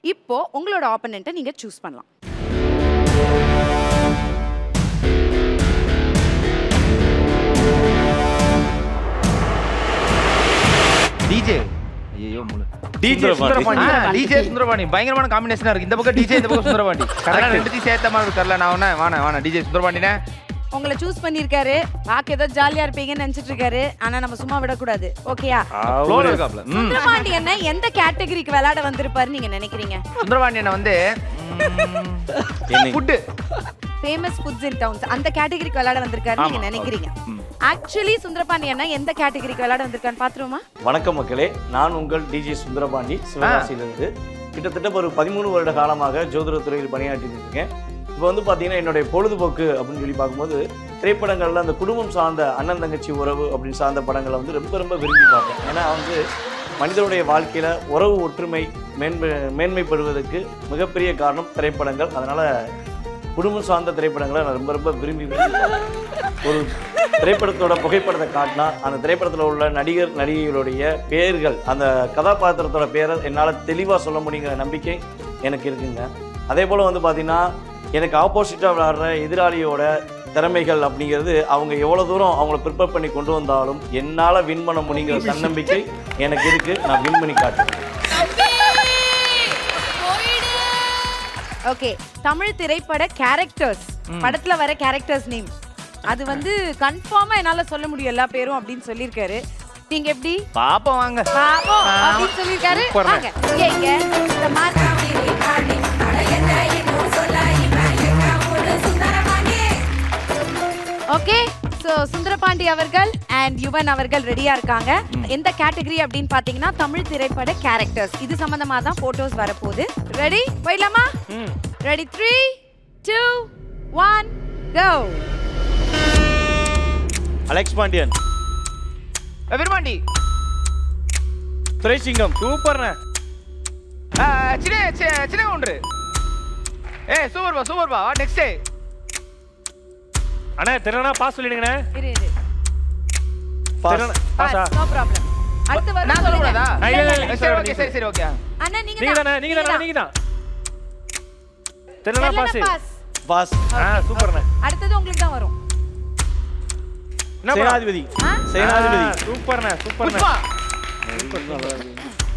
இப்போ உங்களோட ஆப்பனண்ட்டை நீங்க சூஸ் பண்ணலாம் டிஜே ஐயோ முழு டிஜே சுந்தரபாண்டி. சுந்தரபாண்டி டிஜே சுந்தரபாண்டி பயங்கரமான காம்பினேஷனா இருக்கு இந்த பக்கம் டிஜே இந்த பக்கம் சுந்தரபாண்டி கரெக்ட் ரெண்டுத்தையும் சேர்த்த மாதிரி தெரியல நான் வேணா வாணா வாணா டிஜே சுந்தரபாண்டினே உங்களை சூஸ் பண்ணிருக்காரு பாக்க ஏதோ ஜாலியா இருப்பீங்கன்னு நினைச்சிட்டு இருக்காரு ஆனா நம்ம சும்மா விடக்கூடாது ஓகேயா ஃப்ளோல இருக்காப்ல ம் சுந்தரபாண்டி என்ன எந்த கேட்டகரிக்கு விளையாட வந்திருப்பாரு நீங்க நினைக்கிறீங்க சுந்தரபாண்டியனை வந்து food famous foods in towns அந்த கேட்டகரிக்கு விளையாட வந்திருக்காரு நீங்க ஆமா, நினைக்கிறீங்க ம். ஆக்சுவலி சுந்தரபாண்டி அண்ணா எந்த கேட்டகரிக்கு விளையாட வந்திருக்கான்னு பாத்துருவோமா வணக்கம் மக்களே நான் உங்கள் டிஜி சுந்தரபாண்டி சிவகாசியிலிருந்து கிட்டத்தட்ட ஒரு பதிமூணு வருட காலமாக ஜோதிடத்துறையில் பணியாற்றிட்டு இருக்கேன் இப்போ வந்து பார்த்தீங்கன்னா என்னுடைய பொழுதுபோக்கு அப்படின்னு சொல்லி பார்க்கும்போது திரைப்படங்கள்ல அந்த குடும்பம் சார்ந்த அண்ணன் தங்கச்சி உறவு அப்படின்னு சார்ந்த படங்களை வந்து ரொம்ப ரொம்ப விரும்பி பார்ப்பேன் ஏன்னா வந்து மனிதனுடைய வாழ்க்கையில உறவு ஒற்றுமை மேன்மை மேன்மைப்படுவதற்கு மிகப்பெரிய காரணம் திரைப்படங்கள் அதனால குடும்பம் சார்ந்த திரைப்படங்களை நான் ரொம்ப ரொம்ப விரும்பி விரும்பி பார்ப்பேன். ஒரு திரைப்படத்தோட புகைப்படத்தை காட்டினா அந்த திரைப்படத்தில் உள்ள நடிகர் நடிகைகளுடைய பெயர்கள் அந்த கதாபாத்திரத்தோட பேரை என்னால் தெளிவாக சொல்ல முடியுங்கிற நம்பிக்கை எனக்கு இருக்குங்க அதே போல் வந்து பார்த்தீங்கன்னா எனக்கு ஆப்போசிட்டாக விளையாடுற எதிராளியோட திறமைகள் அப்படிங்கிறது அவங்க எவ்வளோ தூரம் அவங்கள ப்ரிப்பேர் பண்ணி கொண்டு வந்தாலும் என்னால் வின் பண்ண முடியுங்கிற தன்னம்பிக்கை எனக்கு இருக்குது நான் வின் பண்ணி காட்டுறேன் ஓகே தமிழ் திரைப்பட கேரக்டர்ஸ் படத்துல வர கேரக்டர்ஸ் நேம் அது வந்து கன்ஃபார்மா என்னால சொல்ல முடியும் எல்லா பேரும் அப்படின்னு சொல்லியிருக்காரு நீங்க எப்படி பாப்போம் வாங்க பாவம் அப்படின்னு சொல்லியிருக்காரு சூப்பர்ண்ணே. வாங்க இங்க, இங்க இந்த மாதிரி ஓகே சோ சுந்தரபாண்டி அவர்கள் அண்ட் யுவன் அவர்கள் ரெடியா இருக்காங்க எந்த கேட்டகரி அப்படின்னு பாத்தீங்கன்னா தமிழ் திரைப்பட கேரக்டர்ஸ் இது சம்பந்தமா தான் போட்டோஸ் வரப்போகுது ரெடி போயிடலாமா ready three two one go Alex Pandian Virumandi Duraisingam சூப்பர்ண்ணே சின்ன சி- சின்ன ஒன்று ஏ சூப்பர் பா சூப்பர் பா நெக்ஸ்ட் அண்ணா தெரியலனா பாஸ் சொல்லிடுங்கண்ணே இரு இரு தெரியலனா பாஸா நோ ப்ராப்ளம் அடுத்து வரும் நான் சொல்ல கூடாதா ஆ, இல்ல, இல்ல, இல்ல. சரி ஓகே சரி சரி ஓகே அண்ணா நீங்க நீங்க தான் தானே நீங்க தானே நீங்க தான் தெரியலனா பாஸ் பாஸ் பாஸ் ஆ சூப்பர்ண்ணே அடுத்தது உங்களுக்கு தான் வரும் என்ன படம்? சேனாதிபதி ஆ? சேனாதிபதி ஆ, சூப்பர்ண்ணே சூப்பர்ண்ணே புஷ்பா